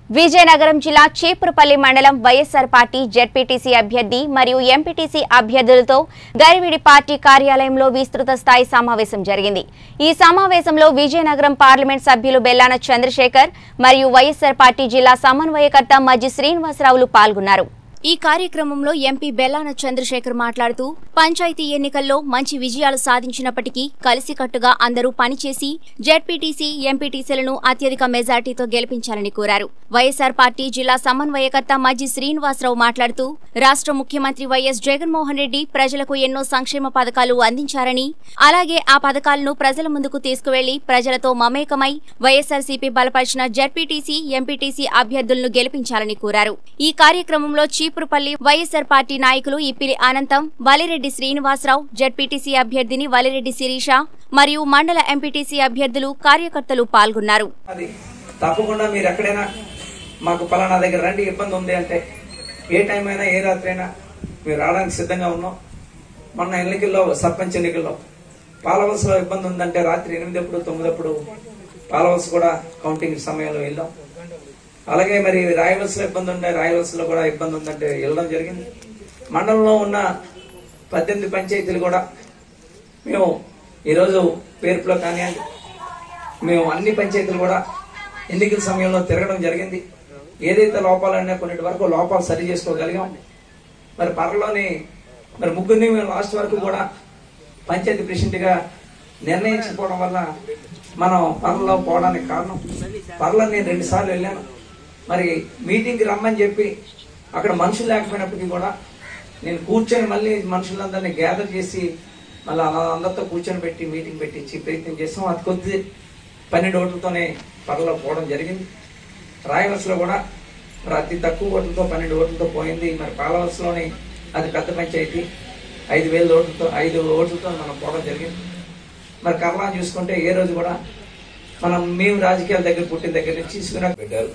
విజయనగరం జిల్లా చీపురుపల్లి మండలం YSR party ZPTC అభ్యర్థి మరియు ఎంపీటీసీ అభ్యర్థులతో గరివిడి పార్టీ కార్యాలయంలో విస్తృత స్థాయి సమావేశం జరిగింది ఈ సమావేశంలో విజయనగరం పార్లమెంట్ సభ్యులు బెల్లాన చంద్రశేఖర్ మరియు వైఎస్ఆర్ పార్టీ జిల్లా సమన్వయకర్త మజ్జి శ్రీనివాసరావులు పాల్గొన్నారు ఈ కార్యక్రమంలో ఎంపీ బెల్లాన చంద్రశేఖర్ మాట్లాడుతూ పంచాయతీ ఎన్నికల్లో మంచి విజయాలు సాధించినప్పటికీ కలిసికట్టుగా అందరూ పనిచేసి జెడ్పీటీసీ ఎంపీటీసీలను అత్యధిక మెజార్టీతో గెలిపించాలని కోరారు వైఎస్ఆర్ పార్టీ జిల్లా సమన్వయకర్త మజ్జి శ్రీనివాసరావు మాట్లాడుతూ రాష్ట్ర ముఖ్యమంత్రి వైఎస్ జగన్మోహన్ రెడ్డి ప్రజలకు ఎన్నో సంక్షేమ పథకాలు అందించారని అలాగే ఆ పథకాలను ప్రజల ముందుకు తీసుకువెళ్లి ప్రజలతో మమేకమై వైఎస్ఆర్సీపీ బలపరిచిన జెడ్పీటీసీ ఎంపీటీసీ అభ్యర్థులను గెలిపించాలని కోరారు ఈ కార్యక్రమంలో చీపురుపల్లి వైఎస్ఆర్ పార్టీ నాయకులు ఇప్పిలి అనంతం వలిరెడ్డి శ్రీనివాసరావు జెడ్పీటీసీ అభ్యర్థిని వలిరెడ్డి శిరీష మరియు మండల ఎంపీటీసీ అభ్యర్థులు కార్యకర్తలు పాల్గొన్నారు అది తప్పకుండా మీరు ఎక్కడైనా మాకు పలానా దగ్గర రండి ఇబ్బంది ఉంది అంటే ఏ టైం అయినా ఏ రాత్రి అయినా మీరు రావడానికి సిద్ధంగా ఉన్నాం మొన్న ఎన్నికల్లో సర్పంచ్ ఎన్నికల్లో పాలవలసలో ఇబ్బంది ఉందంటే రాత్రి ఎనిమిదప్పుడు తొమ్మిదప్పుడు పాలవలస కూడా కౌంటింగ్ సమయంలో వెళ్ళాం అలాగే మరి రాయవలసలో ఇబ్బంది ఉండే రాయవలసలో కూడా ఇబ్బంది ఉందంటే వెళ్ళడం జరిగింది మండలంలో ఉన్న పద్దెనిమిది పంచాయతీలు కూడా మేము ఈరోజు పేర్పులో కానివ్వండి మేము అన్ని పంచాయతీలు కూడా ఎన్నికల సమయంలో తిరగడం జరిగింది ఏదైతే లోపాలు ఉన్నాయో కొన్నిటి వరకు లోపాలు సరి చేసుకోగలిగాం మరి పర్లోని మరి ముగ్గురిని మేము లాస్ట్ వరకు కూడా పంచాయతీ ప్రెసిడెంట్ గా నిర్ణయించుకోవడం వల్ల మనం పర్లో పోవడానికి కారణం పర్లో నేను రెండు సార్లు వెళ్ళాను మరి మీటింగ్కి రమ్మని చెప్పి అక్కడ మనుషులు లేకపోయినప్పటికీ కూడా నేను కూర్చొని మళ్ళీ మనుషులందరినీ గ్యాదర్ చేసి మళ్ళీ అలా అందరితో కూర్చొని పెట్టి మీటింగ్ పెట్టించి ప్రయత్నం చేసాం అది కొద్ది పన్నెండు ఓట్లతోనే పర్లో పోవడం జరిగింది రాయవలసలో కూడా మరి అతి తక్కువ ఓట్లతో పన్నెండు ఓట్లతో పోయింది మరి పాలవలసలోని అది పెద్ద పంచాయతీ ఐదు వేల ఓట్లతో ఐదు ఓట్లతో మనం పోవడం జరిగింది మరి కర్లా చూసుకుంటే ఏ రోజు కూడా మనం మేము రాజకీయాల దగ్గర పుట్టిన దగ్గర నుంచి తీసుకున్న పెట్టారు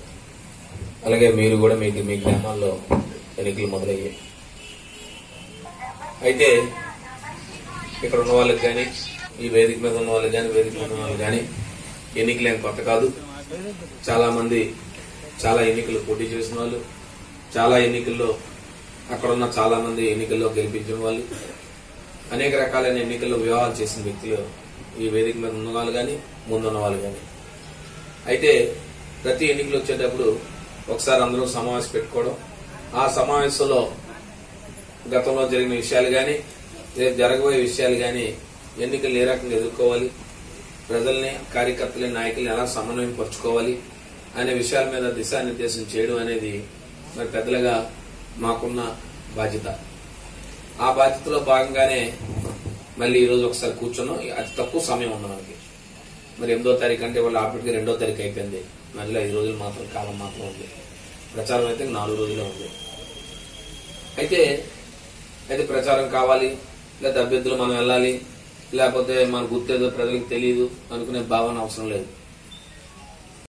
అలాగే మీరు కూడా మీకు మీ గ్రామాల్లో ఎన్నికలు మొదలయ్యాయి అయితే ఇక్కడ ఉన్న వాళ్ళకి కానీ ఈ వేదిక మీద ఉన్న వాళ్ళకి కానీ వేదిక మీద ఉన్న వాళ్ళకి కానీ ఎన్నికలు ఏం కొత్త కాదు చాలా మంది చాలా ఎన్నికలు పోటీ చేసిన వాళ్ళు చాలా ఎన్నికల్లో అక్కడ ఉన్న చాలా మంది ఎన్నికల్లో గెలిపించిన వాళ్ళు అనేక రకాలైన ఎన్నికల్లో వివాహాలు చేసిన వ్యక్తులు ఈ వేదిక మీద ఉన్న వాళ్ళు కానీ ముందున్న వాళ్ళు కానీ అయితే ప్రతి ఎన్నికలు వచ్చేటప్పుడు ఒకసారి అందరూ సమావేశం పెట్టుకోవడం ఆ సమావేశంలో గతంలో జరిగిన విషయాలు కానీ రేపు జరగబోయే విషయాలు కానీ ఎన్నికలు ఏ రకంగా ఎదుర్కోవాలి ప్రజల్ని కార్యకర్తలని నాయకుల్ని ఎలా సమన్వయం పరుచుకోవాలి అనే విషయాల మీద దిశానిర్దేశం చేయడం అనేది మరి పెద్దలుగా మాకున్న బాధ్యత ఆ బాధ్యతలో భాగంగానే మళ్ళీ ఈ రోజు ఒకసారి కూర్చున్నాం అతి తక్కువ సమయం ఉంది మనకి మరి ఎనిమిదో తారీఖు అంటే వాళ్ళు అప్పటికి రెండో తారీఖు అయిపోయింది మళ్ళీ ఐదు రోజులు మాత్రం కాలం మాత్రం ఉంది ప్రచారం అయితే నాలుగు రోజులే ఉంది అయితే అయితే ప్రచారం కావాలి లేదా అభ్యర్థులు మనం వెళ్ళాలి లేకపోతే మన గుర్తేదో ప్రజలకు తెలియదు అనుకునే భావన అవసరం లేదు